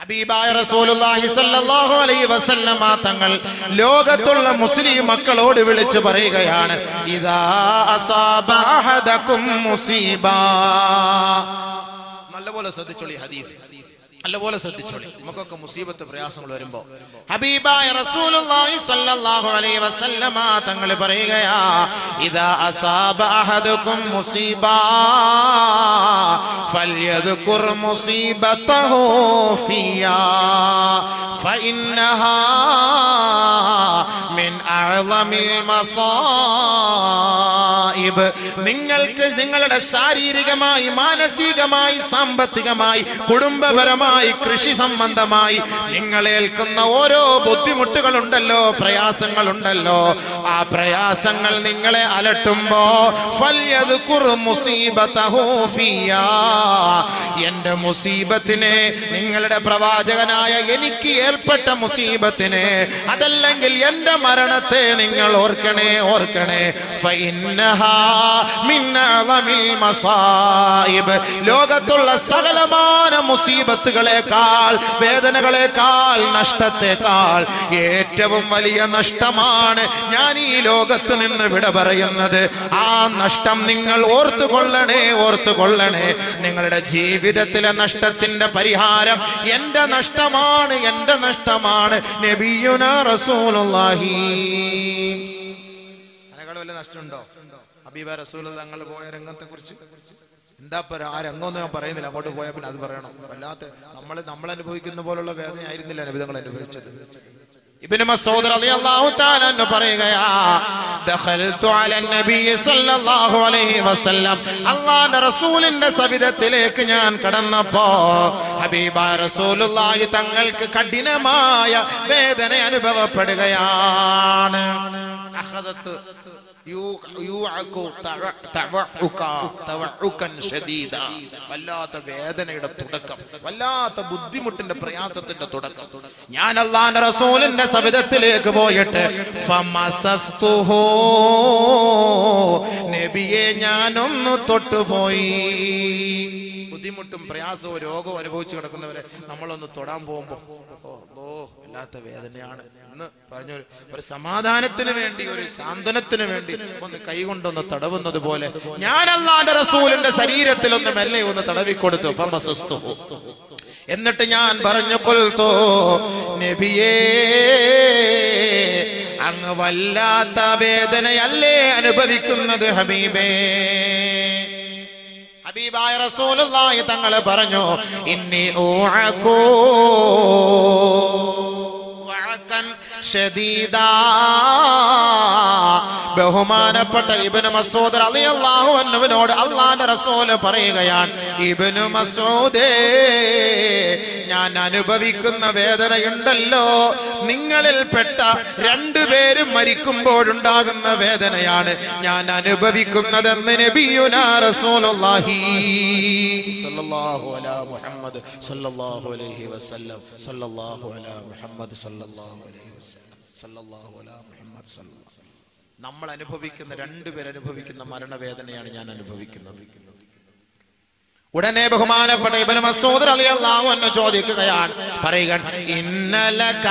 ഹബീബായ റസൂലുള്ളാഹി സ്വല്ലല്ലാഹു അലൈഹി വസല്ലമ തങ്ങൾ ലോകത്തുള്ള മുസ്ലിം മക്കളോട് വിളിച്ചു പറയുകയാണ് ഇദാ അസാബ അഹദകും മുസീബ നല്ലപോലെ ശ്രദ്ധിച്ചോളി ഹദീസ് നല്ലപോലെ ശ്രദ്ധിച്ചോളി നമുക്കൊക്കെ മുസീബത്ത് പ്രയാസങ്ങൾ വരുമ്പോ ഹബീബായ റസൂലുള്ളാഹി സ്വല്ലല്ലാഹു അലൈഹി വസല്ലമ തങ്ങൾ പറയുകയാ ഇദാ അസാബ അഹദകും മുസീബ فليذكر مصيبته فيا فإنها من أعظم المصائب നിങ്ങൾക്ക് നിങ്ങളുടെ ശാരീരികമായി മാനസികമായി സാമ്പത്തികമായി കുടുംബപരമായി കൃഷി സംബന്ധമായി നിങ്ങൾ ഏൽക്കുന്ന ഓരോ ബുദ്ധിമുട്ടുകളുണ്ടല്ലോ പ്രയാസങ്ങളുണ്ടല്ലോ ആ പ്രയാസങ്ങൾ നിങ്ങളെ അലട്ടുമ്പോ ഫല്യദ്കുർ മുസീബതഹു ഫിയാ. എന്റെ മുസീബത്തിനെ നിങ്ങളുടെ പ്രവാചകനായ എനിക്ക് ഏർപ്പെട്ട മുസീബത്തിനെ അതല്ലെങ്കിൽ എന്റെ മരണത്തെ നിങ്ങൾ ഓർക്കണേ ഓർക്കണേ ഫഇന്നഹാ മിൻ അഅ്ളമിൽ മസായിബ്. ലോകത്തുള്ള സകലമാന മുസീബത്തുകളെക്കാൾ വേദനകളെക്കാൾ നഷ്ടത്തെക്കാൾ ഏറ്റവും വലിയ നഷ്ടമാണ് ഞാൻ ഈ ലോകത്ത് നിന്ന് വിട പറയുന്നത് ആ നഷ്ടം നിങ്ങൾ ഓർത്തുകൊള്ളണേ ഓർത്തുകൊള്ളണേ നിങ്ങളുടെ ജീവിതത്തിലെ നഷ്ടത്തിന്റെ പരിഹാരം എന്റെ നഷ്ടമാണ് എന്റെ നഷ്ടമാണ് നബിയുന റസൂലുള്ളാഹി അതിനേക്കാൾ വല്ല നഷ്ടമുണ്ടോ ഹബീബ റസൂൽ തങ്ങൾ പോയ രംഗത്തെ കുറിച്ച് എന്താ പറയാ ആ രംഗമൊന്നും ഞാൻ പറയുന്നില്ല അങ്ങോട്ട് പോയാൽ പിന്നെ അത് പറയണം വല്ലാത്ത നമ്മൾ നമ്മൾ അനുഭവിക്കുന്ന പോലുള്ള വേദന ആയിരുന്നില്ല നബിതങ്ങൾ അനുഭവിച്ചത് ഇബ്നു മസ്ഊദ് റളിയല്ലാഹു തആല എന്ന് പറയുകയാ ദഖൽതു അല നബി സല്ലല്ലാഹു അലൈഹി വസല്ലം അല്ലാഹുവിന്റെ റസൂലിന്റെ സവിധത്തിലേക്ക് ഞാൻ കടന്നപ്പോ ഹബീബ റസൂലുള്ളാഹി തങ്ങൾക്ക് കഠിനമായ വേദന അനുഭവപ്പെടുകയാണ് അഖദത്ത് യൂ- യൂഅകു തവ- തവഉക, തവഉകൻ ശദീദ. വല്ലാത്ത വേദനയുടെ തുടക്കം വല്ലാത്ത ബുദ്ധിമുട്ടിന്റെ പ്രയാസത്തിന്റെ തുടക്കം ഞാൻ അള്ളാന്റെ റസൂലിന്റെ സവിധത്തിലേക്ക് പോയിട്ട് ഫമസസ്തുഹു. നബിയെ ഞാനൊന്ന് തൊട്ടുപോയി ബുദ്ധിമുട്ടും പ്രയാസവും രോഗവും അനുഭവിച്ചു കിടക്കുന്നവരെ നമ്മളൊന്ന് തൊടാൻ പോകുമ്പോ ഓ ഓ വല്ലാത്ത വേദനയാണ് എന്ന് പറഞ്ഞ ഒരു- ഒരു സമാധാനത്തിന് വേണ്ടി ഒരു സാന്ത്വനത്തിന് വേണ്ടി ഒന്ന് കൈകൊണ്ടൊന്ന് തടവുന്നത് പോലെ ഞാൻ അള്ളാന്റെ റസൂലിന്റെ ശരീരത്തിൽ ഒന്ന് മെല്ലെ ഒന്ന് തടവിക്കൊടുത്തു ഫമസസ്തുഹു. എന്നിട്ട് ഞാൻ പറഞ്ഞു കൊൽത്തോ നബിയേ അങ്ങ് വല്ലാത്ത വേദനയല്ലേ അനുഭവിക്കുന്നത് ഹബീബേ ഹബീബായ റസൂലുള്ളാഹി തങ്ങൾ പറഞ്ഞു ഇന്നി ഊഅകൂ വഅകൻ ഷദീദാ ബഹുമാനപ്പെട്ട ഇബ്നു മസ്ഊദ് റളിയല്ലാഹു അൻഹുവിനോട് അള്ളാഹുവിന്റെ റസൂൽ പറയുകയാണ് ഇബ്നു മസ്ഊദേ ഞാൻ അനുഭവിക്കുന്ന വേദനയുണ്ടല്ലോ നിങ്ങളിൽപ്പെട്ട രണ്ടുപേരും മരിക്കുമ്പോഴുണ്ടാകുന്ന വേദനയാണ് ഞാൻ അനുഭവിക്കുന്നതെന്ന് നബിയുനാ റസൂലുള്ളാഹി സല്ലല്ലാഹു അലാ മുഹമ്മദ് സല്ലല്ലാഹു അലൈഹി വസല്ലം സല്ലല്ലാഹു അലാ മുഹമ്മദ് സല്ലല്ലാഹു അലൈഹി വസല്ലം സല്ലല്ലാഹു അലാ മുഹമ്മദ് സല്ലല്ലാഹു നമ്മൾ അനുഭവിക്കുന്ന രണ്ടുപേർ അനുഭവിക്കുന്ന മരണവേദനയാണ് ഞാൻ അനുഭവിക്കുന്നത് ഉടനെ ബഹുമാനപ്പെട്ട ഇബ്നു മസ്ഊദ് റളിയല്ലാഹു അൻഹു ചോദിക്കുകയാണ് പറയുക ഇന്നലക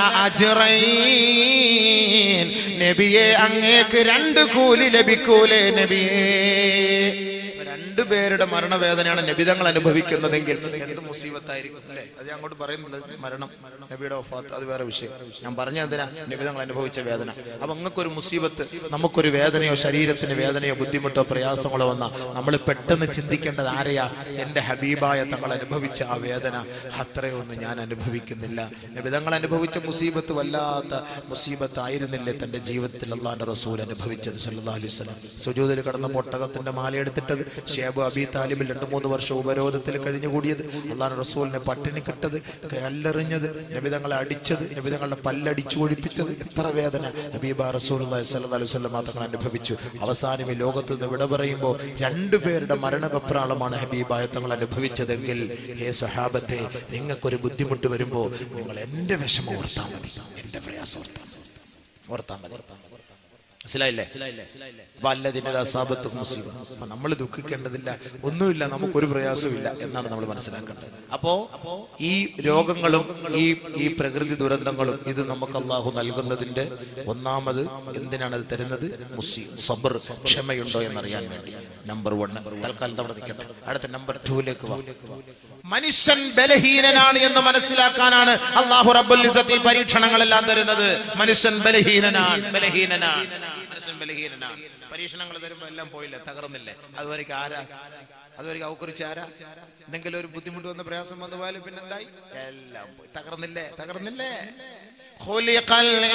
അജ്റൈൻ നബിയെ അങ്ങേക്ക് രണ്ട് കൂലി ലഭിക്കൂലേ നബിയേ രണ്ടു പേരുടെ മരണവേദനയാണ് നബിതങ്ങൾ അനുഭവിക്കുന്നതെങ്കിൽ എന്ത് മുസീബത്തായിരിക്കും അല്ലേ അത് ഞാൻ അങ്ങോട്ട് പറയുന്നത് മരണം നബിയുടെ വഫാത്ത് അത് വേറെ വിഷയം ഞാൻ പറഞ്ഞ എന്തിനാ നബിതങ്ങൾ അനുഭവിച്ച വേദന അപ്പൊ അങ്ങക്കൊരു മുസീബത്ത് നമുക്കൊരു വേദനയോ ശരീരത്തിന് വേദനയോ ബുദ്ധിമുട്ടോ പ്രയാസങ്ങളോ വന്ന നമ്മൾ പെട്ടെന്ന് ചിന്തിക്കേണ്ടത് ആരെയാ എന്റെ ഹബീബായ തങ്ങൾ അനുഭവിച്ച ആ വേദന അത്രയൊന്നും ഞാൻ അനുഭവിക്കുന്നില്ല നബിതങ്ങൾ അനുഭവിച്ച മുസീബത്ത് വല്ലാത്ത മുസീബത്ത് ആയിരുന്നില്ലേ തന്റെ ജീവിതത്തിൽ അള്ളാന്റെ റസൂൽ അനുഭവിച്ചത് സല്ലല്ലാഹു അലൈഹി വസല്ലം സുജൂദിൽ കടന്ന ഒട്ടകത്തിന്റെ മാലയെടുത്തിട്ടത് ഷേബ് അബി താലിബിൽ രണ്ട് മൂന്ന് വർഷം ഉപരോധത്തിൽ കഴിഞ്ഞുകൂടിയത് അള്ളാഹ് റസൂലിനെ പട്ടിണി കിട്ടത് കല്ലെറിഞ്ഞത് നബിതങ്ങളെ അടിച്ചത് നബിതങ്ങളുടെ പല്ലടിച്ചു ഒഴിപ്പിച്ചത് എത്ര വേദന ഹബീബ റസൂൽ സല്ലല്ലാഹു അലൈഹി വസല്ലം തങ്ങൾ അനുഭവിച്ചു അവസാനം ഈ ലോകത്ത് നിന്ന് വിട പറയുമ്പോൾ രണ്ടുപേരുടെ മരണവെപ്രാളമാണ് ഹബീബായ തങ്ങൾ അനുഭവിച്ചതെങ്കിൽ ഹേ സഹാബത്തെ നിങ്ങൾക്കൊരു ബുദ്ധിമുട്ട് വരുമ്പോൾ നിങ്ങൾ എന്റെ വിഷമം ഓർത്താൽ മതി എന്റെ പ്രയാസം ഓർത്താൽ മതി ഓർത്താൽ മതി മനസ്സിലായില്ലേ അപ്പൊ അല്ലതിന്റെ അസാബത്ത് മുസീബ അപ്പൊ നമ്മൾ ദുഃഖിക്കേണ്ടതില്ല ഒന്നുമില്ല നമുക്കൊരു പ്രയാസമില്ല എന്നാണ് നമ്മൾ മനസ്സിലാക്കേണ്ടത് അപ്പോ ഈ രോഗങ്ങളും ഈ ഈ പ്രകൃതി ദുരന്തങ്ങളും ഇത് നമുക്ക് അള്ളാഹു നൽകുന്നതിന്റെ ഒന്നാമത് എന്തിനാണ് അത് തരുന്നത് മുസീബ് സബർ ക്ഷമയുണ്ടോ എന്നറിയാൻ വേണ്ടി നമ്പർ വൺ തൽക്കാലം അവിടെ നിൽക്കട്ടെ അടുത്ത നമ്പർ ടൂലേക്ക് വാ മനുഷ്യൻ ബലഹീനനാണ് എന്ന് മനസ്സിലാക്കാനാണ് അള്ളാഹു റബ്ബുൽ ഇസ്സത്ത് ഈ പരീക്ഷണങ്ങളെല്ലാം തരുന്നത് മനുഷ്യൻ ബലഹീനനാണ് ബലഹീനനാണ് മനുഷ്യൻ ബലഹീനനാണ് പരീക്ഷണങ്ങൾ തരുമ്പോ എല്ലാം പോയില്ലേ തകർന്നില്ലേ അതുവരെയ്ക്ക് ആരാ അതുവരെയ്ക്ക് അവക്കുറിച്ച് ആരാ എന്തെങ്കിലും ഒരു ബുദ്ധിമുട്ട് വന്ന പ്രയാസം വന്നു പോയാലും പിന്നെന്തായി എല്ലാം പോയി തകർന്നില്ലേ തകർന്നില്ലേ خلق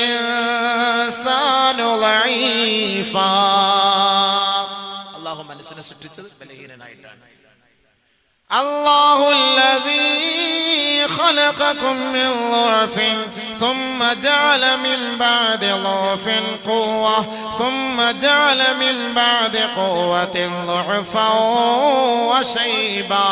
الإنسان ضعيفا അള്ളാഹു മനുഷ്യനെ സൃഷ്ടിച്ചത് ബലഹീനനായിട്ടാണ് الله الذي خلقكم من ضعف ثم جعل من بعد ضعف قوة ثم جعل من بعد قوة ضعفا وشيبا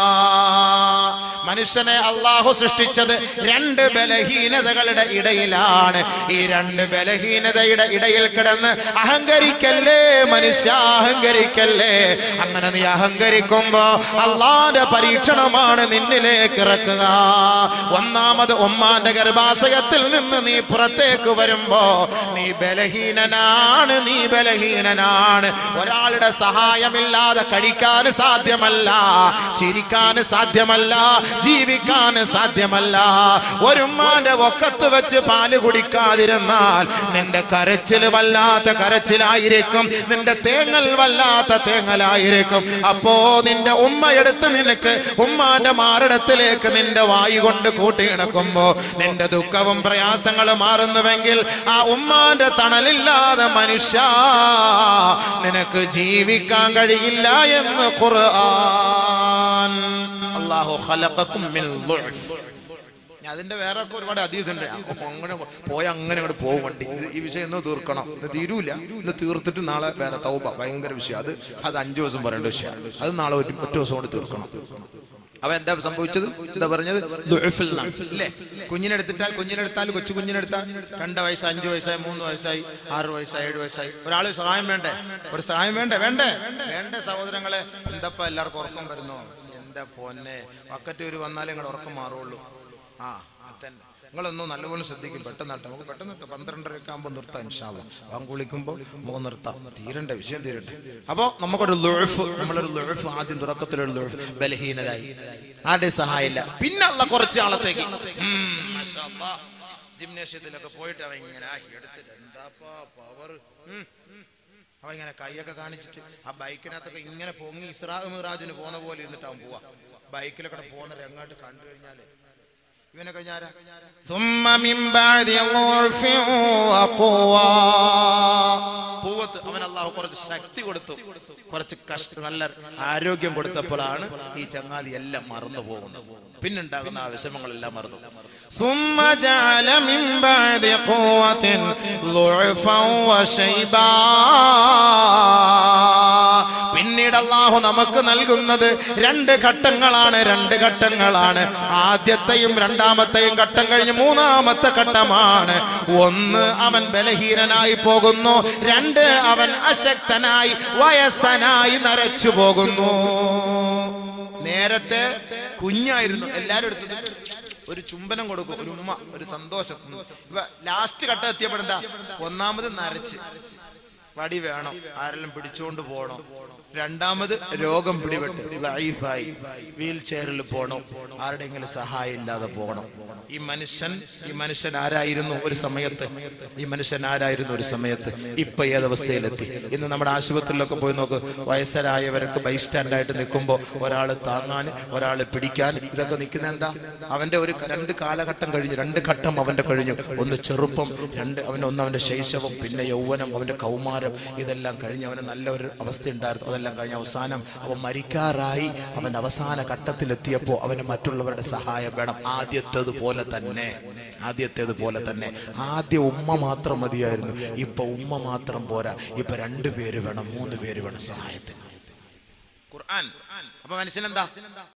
മനുഷ്യനെ അള്ളാഹു സൃഷ്ടിച്ചത് രണ്ട് ബലഹീനതകളുടെ ഇടയിലാണ് ഈ രണ്ട് ബലഹീനതയുടെ ഇടയിൽ കിടന്ന് അഹങ്കരിക്കല്ലേ മനുഷ്യ അഹങ്കരിക്കല്ലേ അങ്ങനെ നീ അഹങ്കരിക്കുമ്പോ അള്ളാന്റെ പരീക്ഷണമാണ് നിന്നിലേക്ക് ഇറക്കുക ഒന്നാമത് ഉമ്മാന്റെ ഗർഭാശയത്തിൽ നിന്ന് നീ പുറത്തേക്ക് വരുമ്പോ നീ ബലഹീനനാണ് നീ ബലഹീനനാണ് ഒരാളുടെ സഹായമില്ലാതെ കഴിക്കാൻ സാധ്യമല്ല ചിരിക്കാൻ സാധ്യമല്ല ജീവിക്കാൻ സാധ്യമല്ല ഒരുമ്മാന്റെ ഒക്കത്ത് വെച്ച് പാല് കുടിക്കാതിരുന്നാൽ നിന്റെ കരച്ചിൽ വല്ലാത്ത കരച്ചിലായിരിക്കും നിന്റെ തേങ്ങൽ വല്ലാത്ത തേങ്ങലായിരിക്കും അപ്പോ നിന്റെ ഉമ്മയെടുത്ത് നിനക്ക് ഉമ്മാന്റെ മാറിടത്തിലേക്ക് നിന്റെ വായു കൊണ്ട് കൂട്ടിയിണക്കുമ്പോ നിന്റെ ദുഃഖവും പ്രയാസങ്ങളും മാറുന്നുവെങ്കിൽ ആ ഉമ്മാന്റെ തണലില്ലാതെ മനുഷ്യ നിനക്ക് ജീവിക്കാൻ കഴിയില്ല എന്ന് ഖുർആൻ അല്ലാഹു ഖലഖക്കും മിൻ ളുഅഫ് ഞാൻ അതിന്റെ വേറെ ഒക്കെ ഒരുപാട് അതീതുണ്ട് അങ്ങനെ പോയ അങ്ങനെ അങ്ങോട്ട് പോകും വണ്ടി ഇത് ഈ വിഷയം ഇന്ന് തീർക്കണം ഇത് തീരൂല ഇന്ന് തീർത്തിട്ട് നാളെ വേറെ തൗബ ഭയങ്കര വിഷയം അത് അത് അഞ്ചു ദിവസം പറയേണ്ട വിഷയമാണ് അത് നാളെ ഒരു ഒറ്റ ദിവസം കൊണ്ട് തീർക്കണം അവ എന്താ സംഭവിച്ചത് എന്താ പറഞ്ഞത് ദുഅഫിൽ നിന്നാണ്. ഇല്ലേ കുഞ്ഞിനെടുത്തിട്ടാൽ കുഞ്ഞിനെടുത്താൽ കൊച്ചു കുഞ്ഞിനെടുത്താൽ രണ്ട് വയസ്സ് അഞ്ചു വയസ്സായി മൂന്ന് വയസ്സായി ആറ് വയസ്സായി ഏഴ് വയസ്സായി ഒരാൾ സഹായം വേണ്ടേ ഒരു സഹായം വേണ്ടേ വേണ്ടേ വേണ്ടേ സഹോദരങ്ങളെ എന്തപ്പ എല്ലാവർക്കും ഉറക്കം വരുന്നു എന്താ പൊന്നെ വക്കറ്റൂര് വന്നാലേ ഇങ്ങോട്ട് ഉറക്കം മാറുള്ളൂ ആ അതന്നെ നിങ്ങളൊന്നും നല്ലപോലെ ശ്രദ്ധിക്കും പെട്ടെന്ന് നട്ടാം നമുക്ക് പെട്ടെന്ന് നിർത്താം പന്ത്രണ്ടരയൊക്കെ ആകുമ്പോൾ നിർത്താം ഇൻഷാല്ല ബാങ്ക് വിളിക്കുമ്പോൾ നമുക്ക് നിർത്താം തീരണ്ട വിഷയം തീരട്ടെ അപ്പോൾ നമുക്കൊരു ലുഴഫ് നമ്മളൊരു ലുഴഫ് ആദ്യം തുടക്കത്തിലൊരു ലുഴഫ് ബലഹീനരായി ആരുടെ സഹായമില്ല പിന്നെ ഉള്ള കുറച്ച് ആളത്തേക്ക് ജിംനേഷ്യത്തിലൊക്കെ പോയിട്ട് അവൻ ഇങ്ങനെ ആ, എടുത്തിട്ട് എന്താപ്പാ പവർ അവ ഇങ്ങനെ കൈയൊക്കെ കാണിച്ചിട്ട് ആ ബൈക്കിനകത്തൊക്കെ ഇങ്ങനെ പൊങ്ങി ഇസ്രാ മിറാജിന് പോകുന്ന പോലെ ഇരുന്നിട്ട് അവൻ പോവാ ബൈക്കിലൊക്കെ പോകുന്ന രംഗമായിട്ട് കണ്ടു കഴിഞ്ഞാല് ഇവനെ കഴിഞ്ഞാരാ ثم من بعد ضعف وقوة പൂവത്ത് അവൻ അള്ളാഹു കുറച്ച് ശക്തി കൊടുത്തു കുറച്ച് കഷ്ട നല്ല ആരോഗ്യം കൊടുത്തപ്പോഴാണ് ഈ ചങ്ങാതി എല്ലാം മറന്നു പോകുന്നത് പിന്നുണ്ടാകുന്ന ആ വിഷമങ്ങളെല്ലാം മറന്നു ثم جعل من بعد قوة ضعفا وشيبا പിന്നീട് അള്ളാഹു നമുക്ക് നൽകുന്നത് രണ്ട് ഘട്ടങ്ങളാണ് രണ്ട് ഘട്ടങ്ങളാണ് ആദ്യത്തെയും രണ്ടാമത്തെയും ഘട്ടം കഴിഞ്ഞ് മൂന്നാമത്തെ ഘട്ടമാണ് ഒന്ന് അവൻ ബലഹീനനായി പോകുന്നു രണ്ട് അവൻ അശക്തനായി വയസ്സനായി നരച്ചു പോകുന്നു നേരത്തെ കുഞ്ഞായിരുന്നു എല്ലാരും എടുത്തത് ഒരു ചുംബനം കൊടുക്കും ഒരു ഉമ്മ ഒരു സന്തോഷം ഇവ ലാസ്റ്റ് ഘട്ടം എത്തിയപ്പോഴെന്താ ഒന്നാമത് നരച്ച് വടി വേണം ആരെല്ലാം പിടിച്ചോണ്ട് പോകണം രണ്ടാമത് രോഗം പിടിപെട്ട് ലൈഫായി വീൽ ചെയറിൽ പോകണം ആരുടെയെങ്കിലും സഹായം ഇല്ലാതെ പോകണം ഈ മനുഷ്യൻ ഈ മനുഷ്യൻ ആരായിരുന്നു ഒരു സമയത്ത് ഈ മനുഷ്യൻ ആരായിരുന്നു ഒരു സമയത്ത് ഇപ്പൊ ഏതവസ്ഥയിലെത്തി ഇന്ന് നമ്മുടെ ആശുപത്രിയിലൊക്കെ പോയി നോക്ക് വയസ്സരായവരൊക്കെ ബൈസ്റ്റാൻഡായിട്ട് നിൽക്കുമ്പോൾ ഒരാൾ താങ്ങാൻ ഒരാൾ പിടിക്കാൻ ഇതൊക്കെ നിൽക്കുന്ന എന്താ അവന്റെ ഒരു രണ്ട് കാലഘട്ടം കഴിഞ്ഞു രണ്ട് ഘട്ടം അവന്റെ കഴിഞ്ഞു ഒന്ന് ചെറുപ്പം രണ്ട് അവന് ഒന്ന് അവന്റെ ശൈശവം പിന്നെ യൗവനം അവന്റെ കൗമാരം ഇതെല്ലാം കഴിഞ്ഞ് അവന് നല്ല ഒരു അവസ്ഥ ഉണ്ടായിരുന്നു അതെല്ലാം കഴിഞ്ഞ് അവസാനം അവൻ മരിക്കാറായി അവൻ അവസാന ഘട്ടത്തിലെത്തിയപ്പോൾ അവന് മറ്റുള്ളവരുടെ സഹായം വേണം ആദ്യത്തേത് പോലെ തന്നെ ആദ്യത്തേത് പോലെ തന്നെ ആദ്യം ഉമ്മ മാത്രം മതിയായിരുന്നു ഇപ്പൊ ഉമ്മ മാത്രം പോരാ ഇപ്പൊ രണ്ടു പേര് വേണം മൂന്ന് പേര് വേണം സഹായത്തിന് ഖുർആൻ അപ്പൊ മനുഷ്യനെന്താ